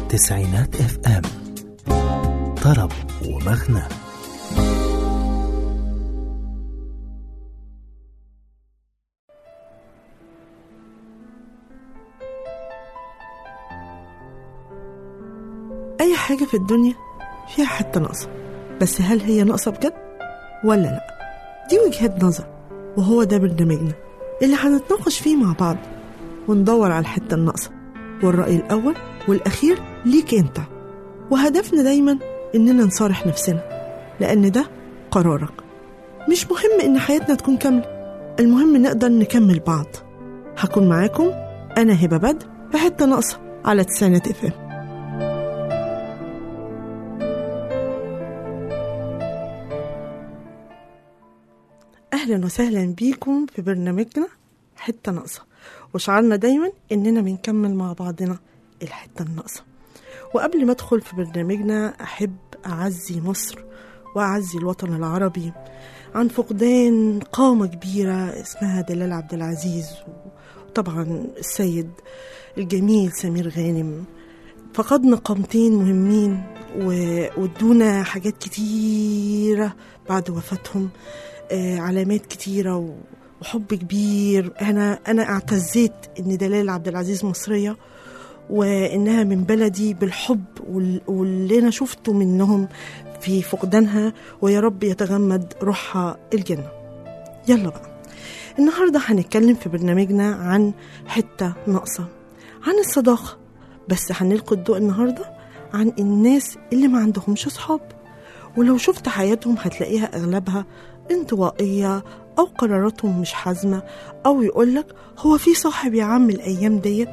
تسعينات اف ام طرب ومغنى أي حاجة في الدنيا فيها حتة ناقصة بس هل هي ناقصة بجد ولا لأ دي وجهة نظر وهو ده برنامجنا اللي هنتناقش فيه مع بعض وندور على الحتة الناقصة والرأي الأول والأخير ليك أنت وهدفنا دايما إننا نصارح نفسنا لأن ده قرارك مش مهم إن حياتنا تكون كاملة المهم نقدر نكمل بعض هكون معاكم أنا هبة بدر في حتة ناقصة على تسعينات اف ام أهلا وسهلا بيكم في برنامجنا حتة ناقصة وشعارنا دايما إننا بنكمل مع بعضنا الحتة الناقصة وقبل ما أدخل في برنامجنا أحب أعزي مصر وأعزي الوطن العربي عن فقدان قامة كبيرة اسمها دلال عبد العزيز وطبعا السيد الجميل سمير غانم فقدنا قامتين مهمين و- وادونا حاجات كتيرة بعد وفاتهم آه، علامات كتيرة و- وحب كبير أنا أنا اعتزيت إن دلال عبد العزيز مصرية وإنها من بلدي بالحب وال- واللي أنا شفته منهم في فقدانها ويا رب يتغمد روحها الجنة يلا بقى النهاردة هنتكلم في برنامجنا عن حتة ناقصة عن الصداقة بس هنلقي الضوء النهاردة عن الناس اللي ما عندهمش صحاب ولو شفت حياتهم هتلاقيها أغلبها انطوائية أو قراراتهم مش حازمة أو يقولك هو في صاحب يا عم الأيام ديت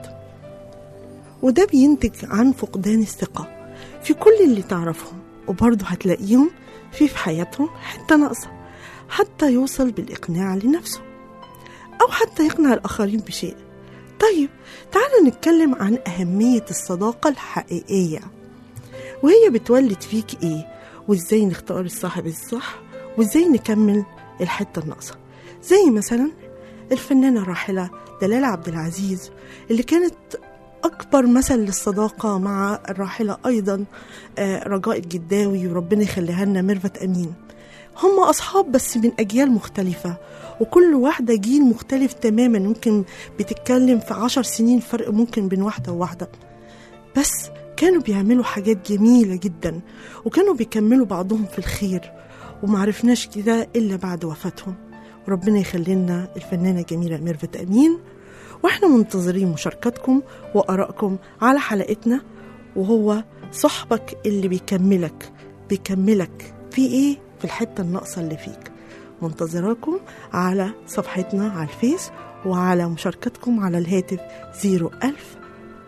وده بينتج عن فقدان الثقة في كل اللي تعرفهم وبرضه هتلاقيهم في في حياتهم حتة ناقصة حتى يوصل بالإقناع لنفسه أو حتى يقنع الآخرين بشيء طيب تعالوا نتكلم عن أهمية الصداقة الحقيقية وهي بتولد فيك إيه وإزاي نختار الصاحب الصح وإزاي نكمل الحتة الناقصة زي مثلا الفنانة الراحلة دلال عبد العزيز اللي كانت أكبر مثل للصداقة مع الراحلة أيضا آه، رجاء الجداوي وربنا يخليها لنا ميرفت أمين هم أصحاب بس من أجيال مختلفة وكل واحدة جيل مختلف تماما ممكن بتتكلم في عشر سنين فرق ممكن بين واحدة وواحدة بس كانوا بيعملوا حاجات جميلة جدا وكانوا بيكملوا بعضهم في الخير ومعرفناش كده إلا بعد وفاتهم وربنا يخلي لنا الفنانة الجميلة ميرفت أمين واحنا منتظرين مشاركتكم وآرائكم على حلقتنا وهو صاحبك اللي بيكملك بيكملك في ايه في الحتة الناقصة اللي فيك منتظراكم على صفحتنا على الفيس وعلى مشاركتكم على الهاتف 01000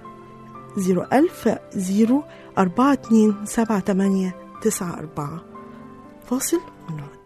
01000 0 4 2 7 8 9 4 فاصل ونعود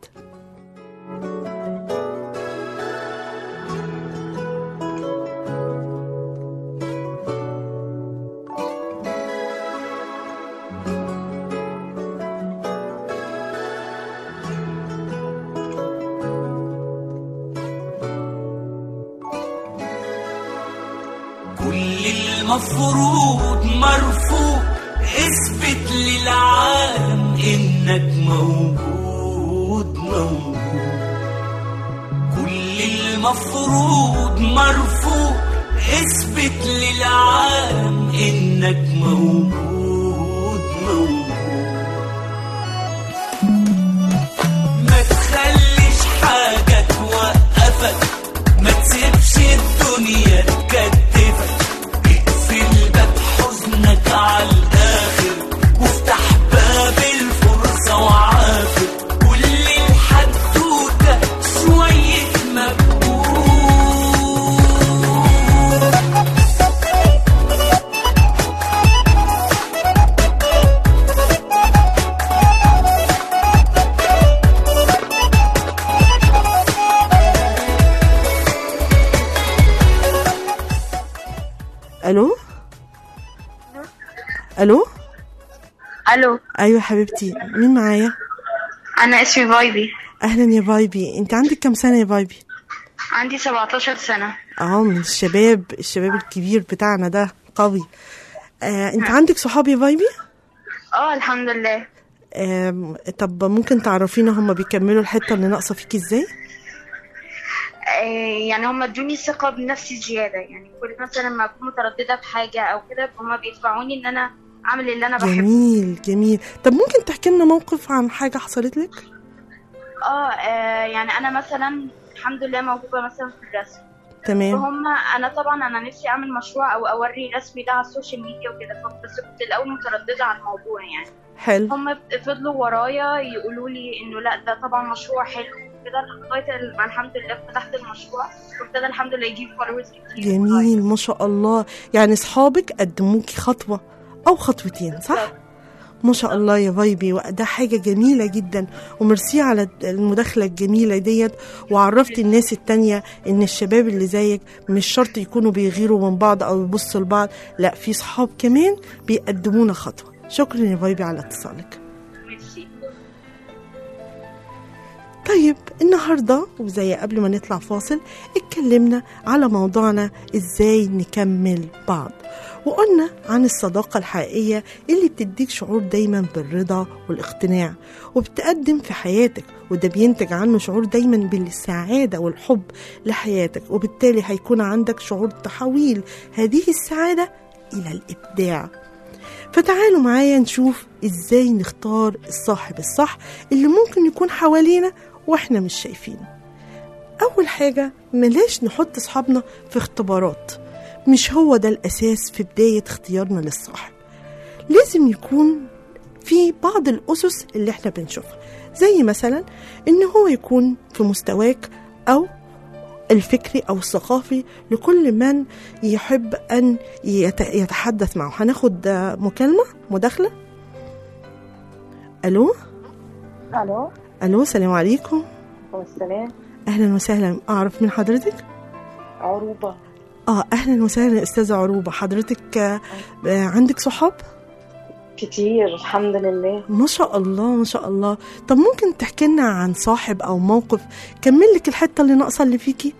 كل المفروض مرفوض اثبت للعالم انك موجود موجود كل المفروض مرفوض اثبت للعالم انك موجود موجود ما تخليش حاجة توقفك ما تسيبش الدنيا تكتفك اقفل باب حزنك على الآخر وافتح باب الفرصة وعافر كل الحدوتة شوية مجهود الو الو الو ايوه حبيبتي مين معايا انا اسمي فايبي اهلا يا فايبي انت عندك كام سنه يا فايبي عندي 17 سنة اه من الشباب الشباب الكبير بتاعنا ده قوي آه، انت عندك صحاب يا فايبي اه الحمد لله آم، طب ممكن تعرفينا هم بيكملوا الحته اللي ناقصه فيكي ازاي آه يعني هم ادوني ثقة بنفسي زيادة يعني كل مثلا لما اكون مترددة في حاجة او كده هم بيدفعوني ان انا اعمل اللي انا بحبه جميل جميل طب ممكن تحكي لنا موقف عن حاجه حصلت لك اه آه، يعني انا مثلا الحمد لله موهوبة مثلا في الرسم تمام فهم انا طبعا انا نفسي اعمل مشروع او اوري رسمي ده على السوشيال ميديا وكده ف- بس كنت الاول متردده على الموضوع يعني حلو هم فضلوا ورايا يقولوا لي انه لا ده طبعا مشروع حلو كده لغايه ال- ما الحمد لله فتحت المشروع وابتدى الحمد لله يجيب فولورز كتير جميل ما شاء الله يعني اصحابك قدموكي خطوه او خطوتين صح ما شاء الله يا فايبي وده حاجة جميلة جدا وميرسي على المداخلة الجميلة ديت وعرفت الناس التانية ان الشباب اللي زيك مش شرط يكونوا بيغيروا من بعض او يبصوا لبعض لا في صحاب كمان بيقدمونا خطوة شكرا يا فايبي على اتصالك ميرسي طيب النهاردة وزي قبل ما نطلع فاصل اتكلمنا على موضوعنا ازاي نكمل بعض وقلنا عن الصداقة الحقيقية اللي بتديك شعور دايما بالرضا والاقتناع وبتقدم في حياتك وده بينتج عنه شعور دايما بالسعادة والحب لحياتك وبالتالي هيكون عندك شعور تحويل هذه السعادة إلى الإبداع فتعالوا معايا نشوف ازاي نختار الصاحب الصح اللي ممكن يكون حوالينا واحنا مش شايفينه اول حاجة ملاش نحط صحابنا في اختبارات مش هو ده الاساس في بداية اختيارنا للصاحب لازم يكون في بعض الاسس اللي احنا بنشوفها زي مثلا ان هو يكون في مستواك او الفكري او الثقافي لكل من يحب ان يت- يتحدث معه هناخد آه، مكالمه مداخله الو الو الو السلام عليكم والسلام اهلا وسهلا اعرف من حضرتك عروبه اه اهلا وسهلا استاذه عروبه حضرتك آه، آه، عندك صحاب كتير الحمد لله ما شاء الله ما شاء الله طب ممكن تحكي لنا عن صاحب او موقف كمل لك الحته اللي ناقصه اللي فيكي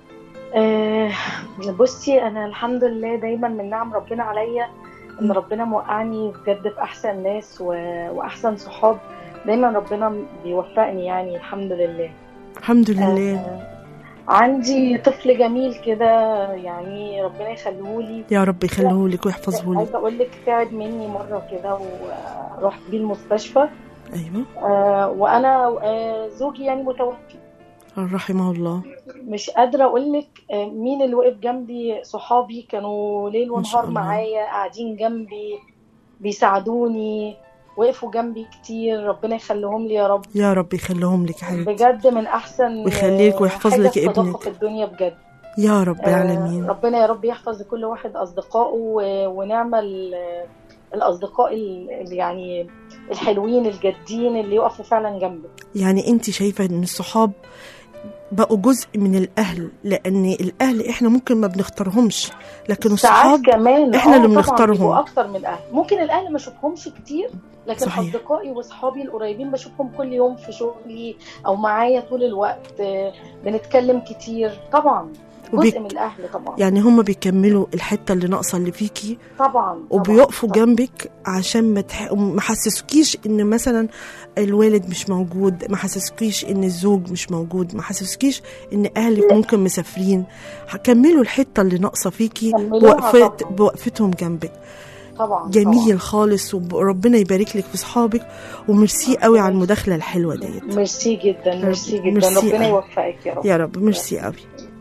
آه بصي انا الحمد لله دايما من نعم ربنا عليا ان ربنا موقعني بجد في احسن ناس و... واحسن صحاب دايما ربنا بيوفقني يعني الحمد لله الحمد لله آه عندي طفل جميل كده يعني ربنا يخليهولي يا رب يخليه لك ويحفظه لك عايزه اقول لك تعب مني مره كده ورحت بيه المستشفى ايوه آه وانا آه زوجي يعني متوفي رحمه الله مش قادرة أقول لك مين اللي وقف جنبي صحابي كانوا ليل ما شاء ونهار الله. معايا قاعدين جنبي بيساعدوني وقفوا جنبي كتير ربنا يخليهم لي يا رب يا رب يخليهم لك يا حبيبتي بجد من أحسن ويخليك ويحفظ حاجة لك الصداقة ابنك. في الدنيا بجد يا رب آه، العالمين ربنا يا رب يحفظ لكل واحد أصدقائه و- ونعمل آه، الأصدقاء ال- اللي يعني الحلوين الجادين اللي يقفوا فعلا جنبك يعني انت شايفه ان الصحاب بقوا جزء من الاهل لان الاهل احنا ممكن ما بنختارهمش لكن ساعات الصحاب كمان إحنا آه اللي طبعاً بنختارهم. بيبقوا اكتر من الاهل ممكن الاهل ما اشوفهمش كتير لكن صحيح. صحيح. اصدقائي واصحابي القريبين بشوفهم كل يوم في شغلي او معايا طول الوقت آه، بنتكلم كتير طبعا وبيك- جزء من الاهل طبعا يعني هم بيكملوا الحته اللي ناقصه اللي فيكي طبعا طبعاً، وبيقفوا طبعاً. جنبك عشان ما تح... ما حسسكيش ان مثلا الوالد مش موجود ما حسسكيش ان الزوج مش موجود ما حسسكيش ان اهلك لا. ممكن مسافرين هكملوا الحته اللي ناقصه فيكي كملوها بوقفت طبعاً. بوقفتهم جنبك طبعا جميل خالص وربنا يبارك لك في صحابك وميرسي قوي على المداخله الحلوه ديت طبعاً. ميرسي جدا ميرسي جدا ميرسي ربنا أوي. يوفقك يا رب يا رب ميرسي قوي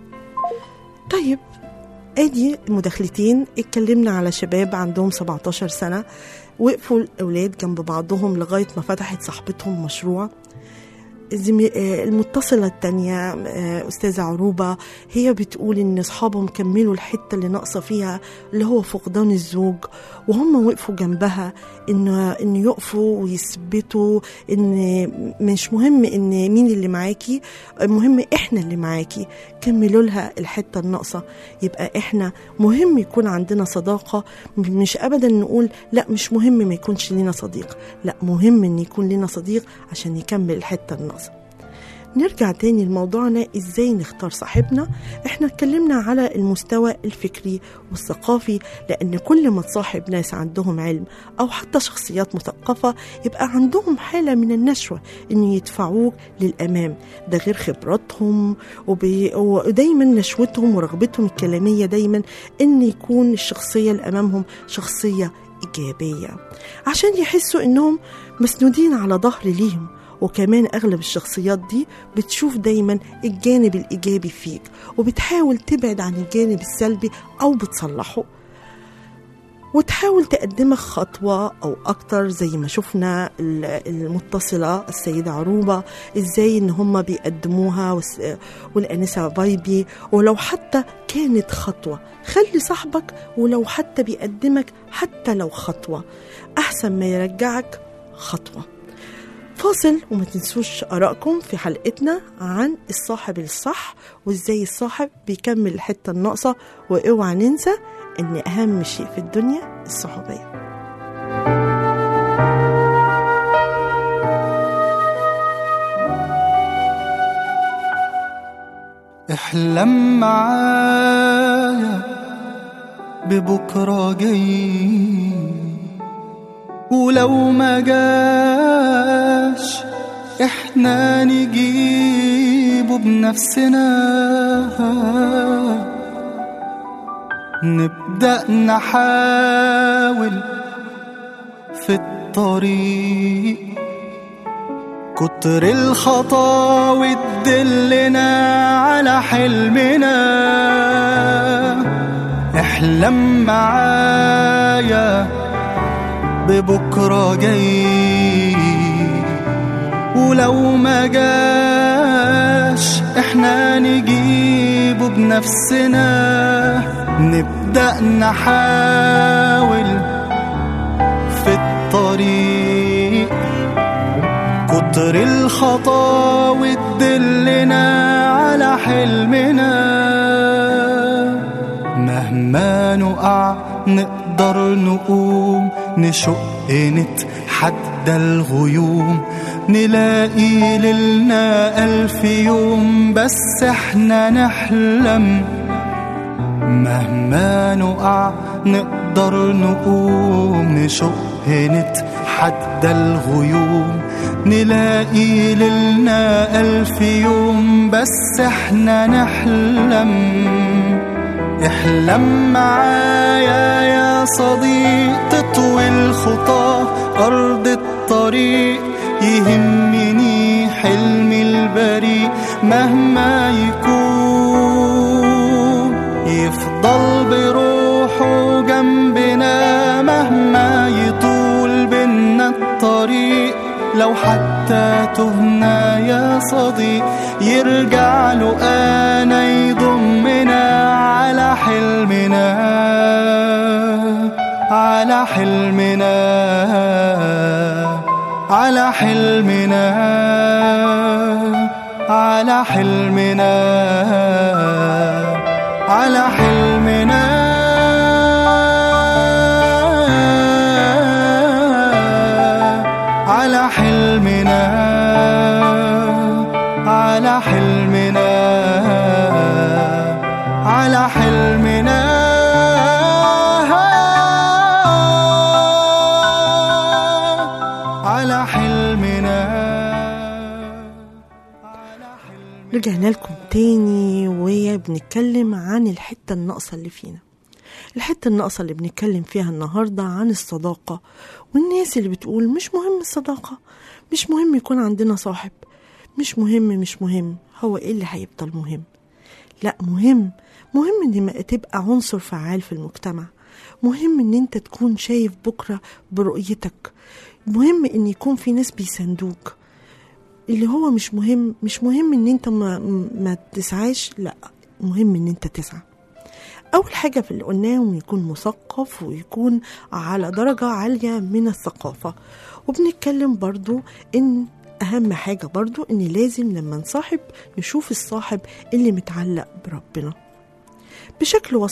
طيب ادي مداخلتين اتكلمنا على شباب عندهم 17 سنة وقفوا الأولاد جنب بعضهم لغاية ما فتحت صاحبتهم مشروع زمي- آه، المتصلة التانية آه، أستاذة عروبة هي بتقول إن أصحابهم كملوا الحتة اللي ناقصة فيها اللي هو فقدان الزوج وهم وقفوا جنبها إن إن يقفوا ويثبتوا إن مش مهم إن مين اللي معاكي المهم إحنا اللي معاكي كملوا لها الحتة الناقصة يبقى إحنا مهم يكون عندنا صداقة م- مش أبدا نقول لا مش مهم ما يكونش لنا صديق لا مهم إن يكون لنا صديق عشان يكمل الحتة الناقصة نرجع تاني لموضوعنا ازاي نختار صاحبنا احنا اتكلمنا على المستوى الفكري والثقافي لان كل ما تصاحب ناس عندهم علم او حتى شخصيات مثقفة يبقى عندهم حالة من النشوة ان يدفعوك للامام ده غير خبراتهم وبي... ودايما نشوتهم ورغبتهم الكلامية دايما ان يكون الشخصية اللي امامهم شخصية إيجابية عشان يحسوا إنهم مسنودين على ظهر ليهم وكمان أغلب الشخصيات دي بتشوف دايما الجانب الإيجابي فيك وبتحاول تبعد عن الجانب السلبي أو بتصلحه وتحاول تقدمك خطوة أو أكتر زي ما شفنا ال- المتصلة السيدة عروبة إزاي إن هما بيقدموها والس- والأنسة بايبي ولو حتى كانت خطوة خلي صاحبك ولو حتى بيقدمك حتى لو خطوة أحسن ما يرجعك خطوة فاصل وما تنسوش آرائكم في حلقتنا عن الصاحب الصح وإزاي الصاحب بيكمل الحتة الناقصة وإوعى ننسى إن أهم شيء في الدنيا الصحوبية احلم معايا ببكرة جاي ولو ما جاش احنا نجيبه بنفسنا نبدأ نحاول في الطريق كتر الخطاوي تدلنا على حلمنا احلم معايا ببكرة جاي ولو ما جاش احنا نجيبه بنفسنا نبدأ نحاول في الطريق كتر الخطاوي تدلنا على حلمنا مهما نقع نقدر نقوم نشق نتحدى الغيوم نلاقي ليلنا ألف يوم بس احنا نحلم مهما نقع نقدر نقوم نشق نتحدى الغيوم نلاقي ليلنا ألف يوم بس احنا نحلم احلم معايا يا صديق تطوي الخطى أرض الطريق يهمني حلمي البريء مهما يكون يفضل بروحه جنبنا مهما يطول بينا الطريق لو حتى تهنا يا صديق يرجع له انا يضمنا على حلمنا على حلمنا على حلمنا على حلمنا على حلمنا على حلمنا على حلمنا على حلمنا على حلمنا رجعنا لكم تاني وبنتكلم عن الحتة الناقصة اللي فينا الحتة الناقصة اللي بنتكلم فيها النهاردة عن الصداقة والناس اللي بتقول مش مهم الصداقة مش مهم يكون عندنا صاحب مش مهم مش مهم هو ايه اللي هيفضل مهم لا مهم مهم ان ما تبقى عنصر فعال في المجتمع مهم ان انت تكون شايف بكرة برؤيتك مهم ان يكون في ناس بيساندوك اللي هو مش مهم مش مهم ان انت ما, ما تسعاش لا مهم ان انت تسعى اول حاجه في اللي قلناه انه يكون مثقف ويكون على درجه عاليه من الثقافه وبنتكلم برضو ان اهم حاجه برضو ان لازم لما نصاحب نشوف الصاحب اللي متعلق بربنا بشكل وسطي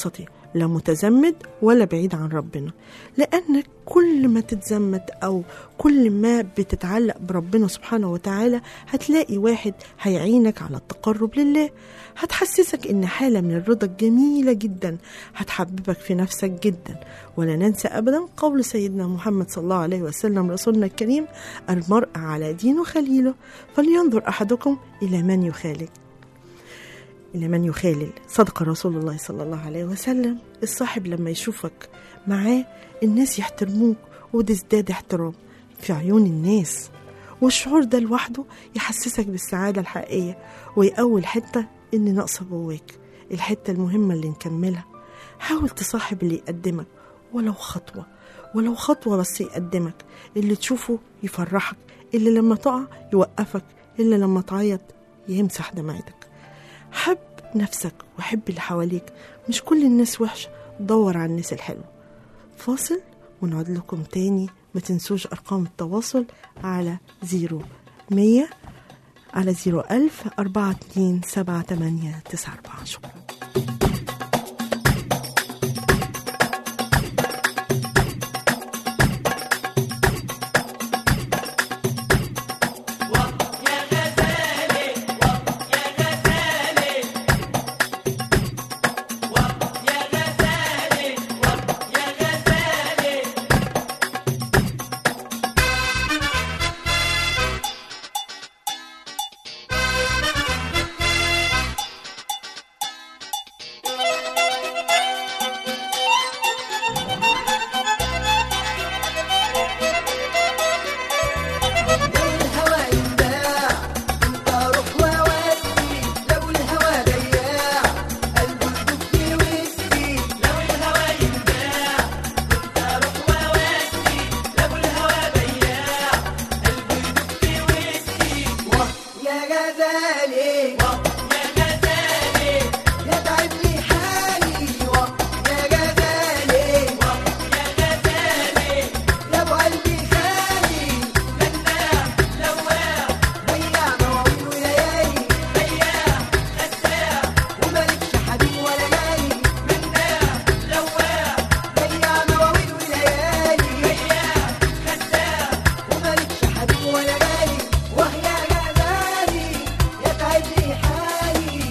لا متزمت ولا بعيد عن ربنا لأنك كل ما تتزمت أو كل ما بتتعلق بربنا سبحانه وتعالى هتلاقي واحد هيعينك على التقرب لله هتحسسك إن حالة من الرضا الجميلة جدا هتحببك في نفسك جدا ولا ننسى أبدا قول سيدنا محمد صلى الله عليه وسلم رسولنا الكريم المرء على دين خليله فلينظر أحدكم إلى من يخالج إلى من يخالل صدق رسول الله صلى الله عليه وسلم الصاحب لما يشوفك معاه الناس يحترموك وتزداد احترام في عيون الناس والشعور ده لوحده يحسسك بالسعادة الحقيقية ويقوي الحتة اللي ناقصة جواك الحتة المهمة اللي نكملها حاول تصاحب اللي يقدمك ولو خطوة ولو خطوة بس يقدمك اللي تشوفه يفرحك اللي لما تقع يوقفك اللي لما تعيط يمسح دمعتك حب نفسك وحب اللي حواليك مش كل الناس وحشة دور على الناس الحلوة فاصل ونعود لكم تاني ما تنسوش أرقام التواصل على زيرو مية على زيرو ألف أربعة اتنين سبعة تمانية تسعة أربعة شكرا يا غزالي يا تعب لي حالي يا غزالي يا ابو قلبي خالي بياع مواويل وليالي ومالكش حبيب ولا جاي بياع مواويل وليالي ومالكش حبيب ولا جاي وهي غزالي يتعب لي حالي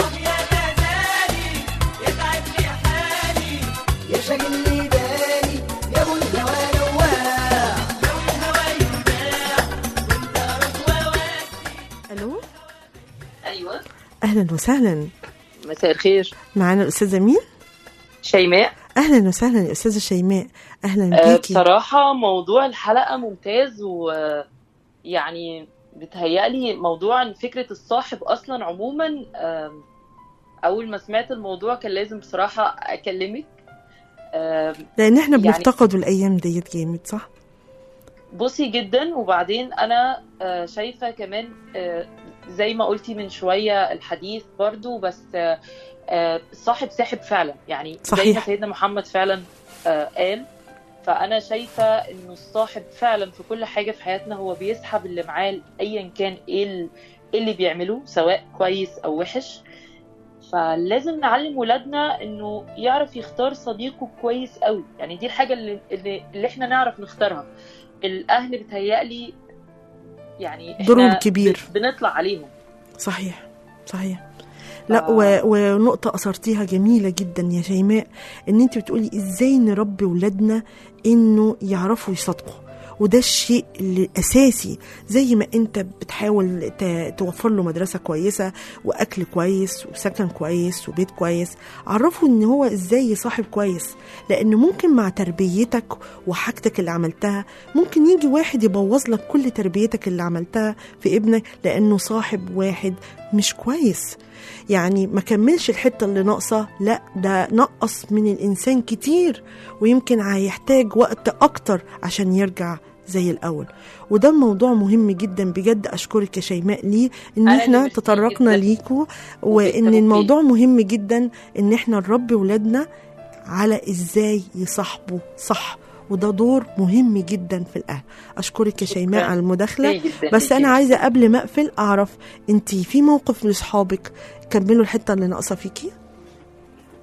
يا شاغل لي بالي يا ابو الهوى نواع ألو ايوه أهلا وسهلا مساء الخير معانا الأستاذة مين؟ شيماء أهلا وسهلا يا أستاذة شيماء أهلا آه، بيكي بصراحة موضوع الحلقة ممتاز ويعني بتهيألي موضوع إن فكرة الصاحب أصلا عموما آم، أول ما سمعت الموضوع كان لازم بصراحة أكلمك آم، لأن احنا يعني- بنفتقده الأيام ديت جامد صح؟ بصي جدا وبعدين أنا آه، شايفة كمان آه، زي ما قلتي من شوية الحديث برضو بس آه، آه، الصاحب ساحب فعلا يعني زي ما صحيح. سيدنا محمد فعلا آه، قال فأنا شايفة إنه الصاحب فعلا في كل حاجة في حياتنا هو بيسحب اللي معاه أيا كان إيه ال- إيه اللي بيعملوه سواء كويس أو وحش فلازم نعلم ولادنا إنه يعرف يختار صديقه كويس قوي يعني دي الحاجة اللي, اللي, اللي إحنا نعرف نختارها الأهل بتهيألي يعني إحنا دورهم كبير. ب- بنطلع عليهم صحيح صحيح لا آه. و... ونقطة أثرتيها جميلة جدا يا شيماء إن أنت بتقولي إزاي نربي ولادنا إنه يعرفوا يصدقوا وده الشيء الأساسي زي ما أنت بتحاول ت- توفر له مدرسة كويسة وأكل كويس وسكن كويس وبيت كويس عرفه إن هو إزاي يصاحب كويس لأن ممكن مع تربيتك وحاجتك اللي عملتها ممكن يجي واحد يبوظ لك كل تربيتك اللي عملتها في ابنك لأنه صاحب واحد مش كويس يعني ما كملش الحتة اللي ناقصة لا ده نقص من الإنسان كتير ويمكن هيحتاج وقت أكتر عشان يرجع زي الأول وده موضوع مهم جدا بجد أشكرك يا شيماء ليه إن أنا إحنا اللي ميرسي تطرقنا جداً. ليكوا وإن وبالتوفيق. الموضوع مهم جدا إن إحنا نربي ولادنا على إزاي يصاحبوا صح وده دور مهم جدا في الأهل أشكرك يا شكراً. شيماء على المداخلة ميرسي جداً بس ليكي. انا عايزه قبل ما اقفل اعرف انت في موقف لاصحابك كملوا الحته اللي ناقصه فيكي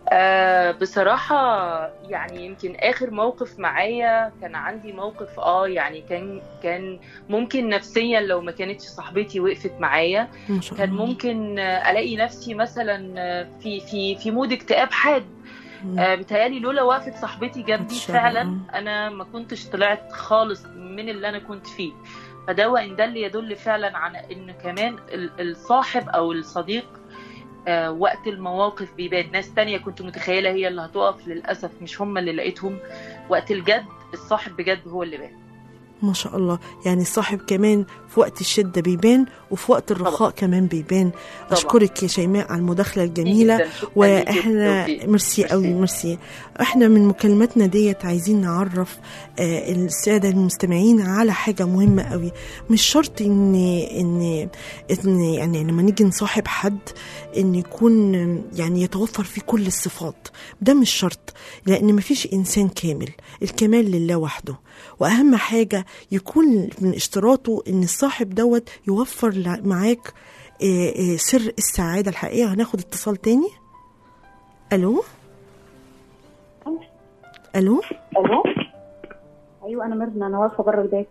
آه بصراحة يعني يمكن آخر موقف معايا كان عندي موقف اه يعني كان كان ممكن نفسيا لو ما كانتش صاحبتي وقفت معايا ما شاء كان الله ممكن آه، ألاقي نفسي مثلا آه، في في في مود اكتئاب حاد مم. آه بتهيألي لولا وقفت صاحبتي جنبي هتشتغل، فعلا أنا ما كنتش طلعت خالص من اللي أنا كنت فيه فده وإن ده اللي يدل فعلا على إن كمان ال- الصاحب أو الصديق آه، وقت المواقف بيبان ناس تانية كنت متخيلة هي اللي هتقف للأسف مش هم اللي لقيتهم وقت الجد الصاحب بجد هو اللي بان ما شاء الله يعني الصاحب كمان في وقت الشدة بيبان وفي وقت الرخاء كمان بيبان أشكرك يا شيماء على المداخلة الجميلة جداً. شكراً واحنا ليكي. ميرسي قوي ميرسي احنا من مكالماتنا ديت عايزين نعرف آه، الساده المستمعين على حاجه مهمه قوي مش شرط ان ان ان يعني لما نيجي نصاحب حد ان يكون يعني يتوفر فيه كل الصفات ده مش شرط لان مفيش انسان كامل الكمال لله وحده واهم حاجه يكون من اشتراطه ان الصاحب دوت يوفر ل- معاك آه، آه، سر السعاده الحقيقيه هناخد اتصال تاني الو الو الو ايوه انا ميرنا انا واقفه بره البيت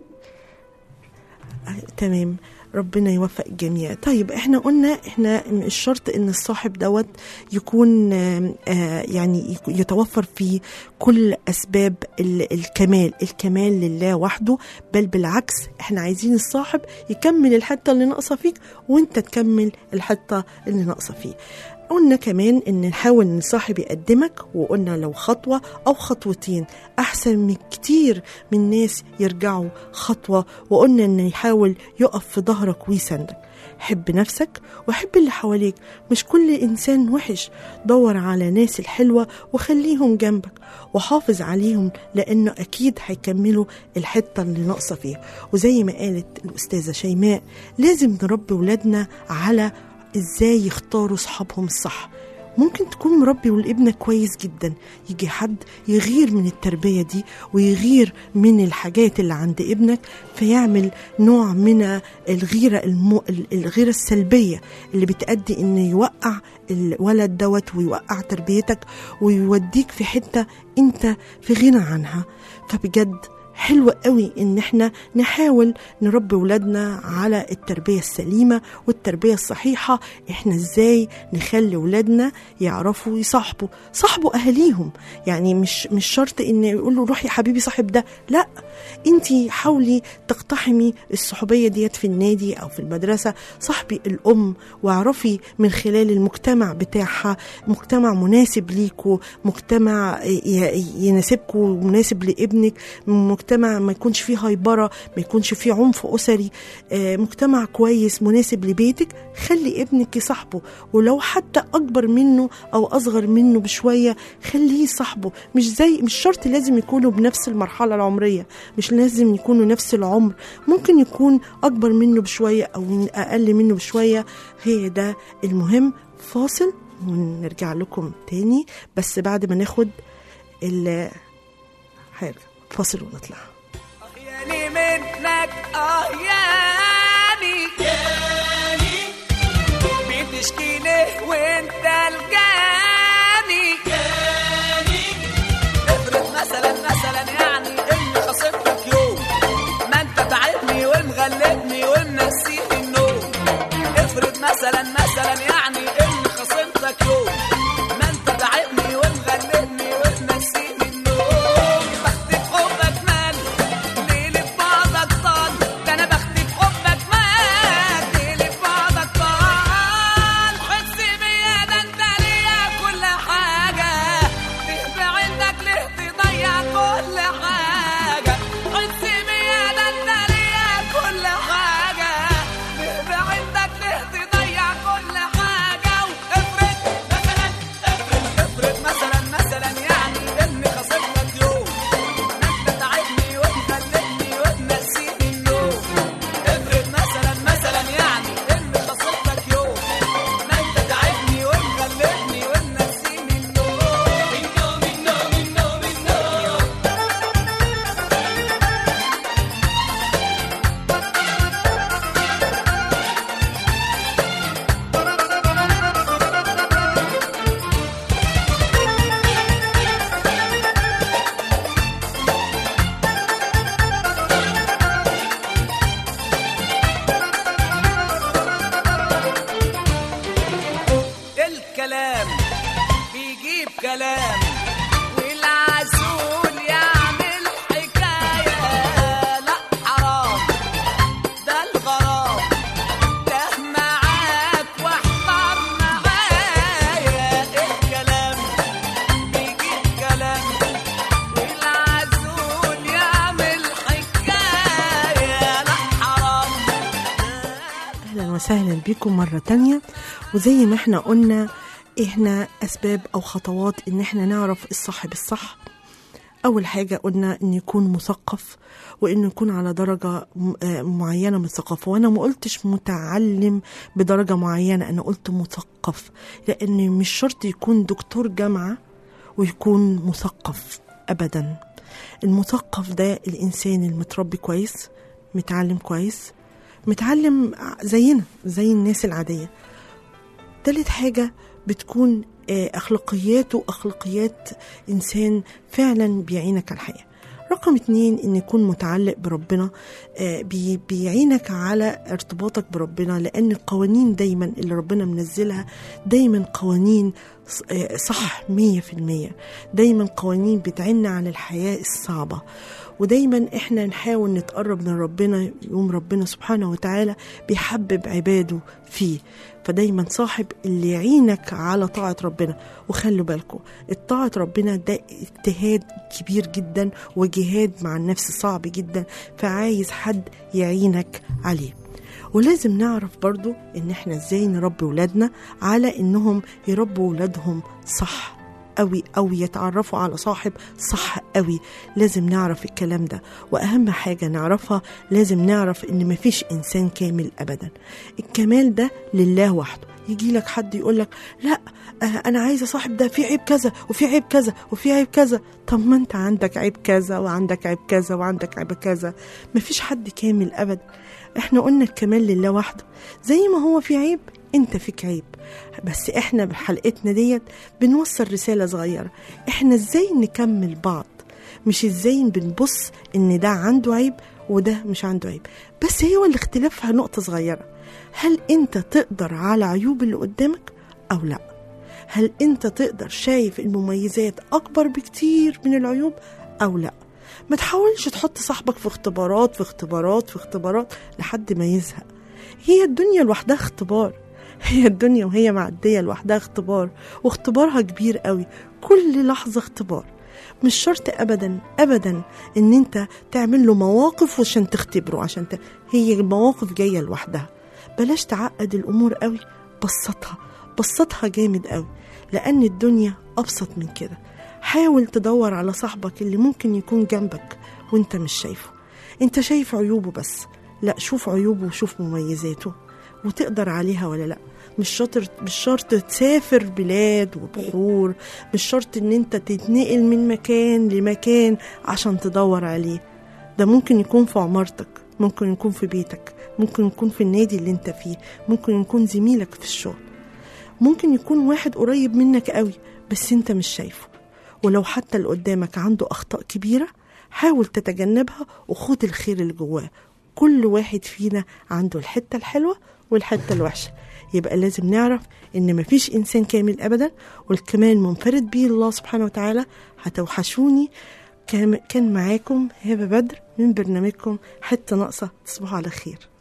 آه، تمام ربنا يوفق الجميع طيب احنا قلنا احنا مش شرط ان الصاحب دوت يكون آم، آه يعني يك- يتوفر فيه كل اسباب ال- الكمال الكمال لله وحده بل بالعكس احنا عايزين الصاحب يكمل الحته اللي ناقصه فيك وانت تكمل الحته اللي ناقصه فيه قلنا كمان ان نحاول ان الصاحب يقدمك وقلنا لو خطوه او خطوتين احسن من كتير من ناس يرجعوا خطوه وقلنا ان يحاول يقف في ظهرك ويساندك حب نفسك وحب اللي حواليك مش كل انسان وحش دور على ناس الحلوه وخليهم جنبك وحافظ عليهم لانه اكيد هيكملوا الحته اللي ناقصه فيها وزي ما قالت الاستاذه شيماء لازم نربي ولادنا على ازاي يختاروا صحابهم الصح ممكن تكون مربي ولابنك كويس جدا يجي حد يغير من التربية دي ويغير من الحاجات اللي عند ابنك فيعمل نوع من الغيرة المو... الغيرة السلبية اللي بتأدي انه يوقع الولد دوت ويوقع تربيتك ويوديك في حتة انت في غنى عنها فبجد حلو قوي ان احنا نحاول نربي ولادنا على التربية السليمة والتربية الصحيحة احنا ازاي نخلي ولادنا يعرفوا يصاحبوا صاحبوا اهاليهم يعني مش مش شرط ان يقول له روح يا حبيبي صاحب ده لا انت حاولي تقتحمي الصحوبية ديت في النادي او في المدرسة صاحبي الام واعرفي من خلال المجتمع بتاعها مجتمع مناسب ليكوا مجتمع ي- يناسبكوا مناسب لابنك مجتمع ما يكونش فيه هايبرة ما يكونش فيه عنف أسري آه، مجتمع كويس مناسب لبيتك خلي ابنك يصاحبه ولو حتى أكبر منه أو أصغر منه بشوية خليه يصاحبه مش زي مش شرط لازم يكونوا بنفس المرحلة العمرية مش لازم يكونوا نفس العمر ممكن يكون أكبر منه بشوية أو من أقل منه بشوية هي ده المهم فاصل ونرجع لكم تاني بس بعد ما ناخد ال حاجة فاصل ونطلع ياني منك اه ياني ياني بتشكي ليه وانت الجاني ياني افرض مثلا مثلا يعني اني خصمتك يوم ما انت تعبني ومغلبني ومنسيني النوم افرض مثلا مثلا يعني اني خصمتك يوم ما انت تعبني ومغلبني ومنسيني النوم بختي بحبك مال ليلي ببعضك طال ده انا بختي بحبك مال ليلي ببعضك طال حس بيا ده انت ليه وسهلا بكم مرة تانية وزي ما احنا قلنا احنا أسباب أو خطوات إن احنا نعرف الصح بالصح أول حاجة قلنا إن يكون مثقف وإنه يكون على درجة م- آه معينة من الثقافة وأنا ما قلتش متعلم بدرجة معينة أنا قلت مثقف لأن مش شرط يكون دكتور جامعة ويكون مثقف أبدا المثقف ده الإنسان المتربي كويس متعلم كويس متعلم زينا زي الناس العادية تالت حاجة بتكون آه، أخلاقياته أخلاقيات إنسان فعلا بيعينك على الحياة رقم اتنين ان يكون متعلق بربنا آه، بي- بيعينك على ارتباطك بربنا لان القوانين دايما اللي ربنا منزلها دايما قوانين ص- آه، صح مية في المية دايما قوانين بتعيننا عن الحياة الصعبة ودايما احنا نحاول نتقرب من ربنا يوم ربنا سبحانه وتعالى بيحبب عباده فيه فدايما صاحب اللي يعينك على طاعة ربنا وخلوا بالكم الطاعة ربنا ده اجتهاد كبير جدا وجهاد مع النفس صعب جدا فعايز حد يعينك عليه ولازم نعرف برضو ان احنا ازاي نربي ولادنا على انهم يربوا ولادهم صح قوي أو يتعرفوا على صاحب صح قوي لازم نعرف الكلام ده وأهم حاجة نعرفها لازم نعرف إن مفيش إنسان كامل أبدا الكمال ده لله وحده يجي لك حد يقول لك لا آه، انا عايزه صاحب ده في عيب كذا وفي عيب كذا وفي عيب كذا طب ما انت عندك عيب كذا وعندك عيب كذا وعندك عيب كذا مفيش حد كامل ابدا احنا قلنا الكمال لله وحده زي ما هو في عيب انت فيك عيب بس احنا بحلقتنا ديت بنوصل رسالة صغيرة احنا ازاي نكمل بعض مش ازاي بنبص ان ده عنده عيب وده مش عنده عيب بس هو الاختلاف في نقطة صغيرة هل انت تقدر على عيوب اللي قدامك او لا هل انت تقدر شايف المميزات اكبر بكتير من العيوب او لا ما تحاولش تحط صاحبك في اختبارات في اختبارات في اختبارات لحد ما يزهق هي الدنيا لوحدها اختبار هي الدنيا وهي معدية لوحدها اختبار واختبارها كبير قوي كل لحظة اختبار مش شرط ابدا ابدا ان انت تعمل له مواقف عشان تختبره عشان ت... هي المواقف جايه لوحدها بلاش تعقد الامور قوي بسطها بسطها جامد قوي لان الدنيا ابسط من كده حاول تدور على صاحبك اللي ممكن يكون جنبك وانت مش شايفه انت شايف عيوبه بس لا شوف عيوبه وشوف مميزاته وتقدر عليها ولا لا مش شرط مش شرط تسافر بلاد وبحور مش شرط ان انت تتنقل من مكان لمكان عشان تدور عليه ده ممكن يكون في عمارتك ممكن يكون في بيتك ممكن يكون في النادي اللي انت فيه ممكن يكون زميلك في الشغل ممكن يكون واحد قريب منك قوي بس انت مش شايفه ولو حتى اللي قدامك عنده اخطاء كبيره حاول تتجنبها وخد الخير اللي جواه كل واحد فينا عنده الحته الحلوه والحته الوحشه يبقى لازم نعرف ان مفيش انسان كامل ابدا والكمال منفرد به الله سبحانه وتعالى هتوحشوني كان كان معاكم هبه بدر من برنامجكم حته ناقصه تصبحوا على خير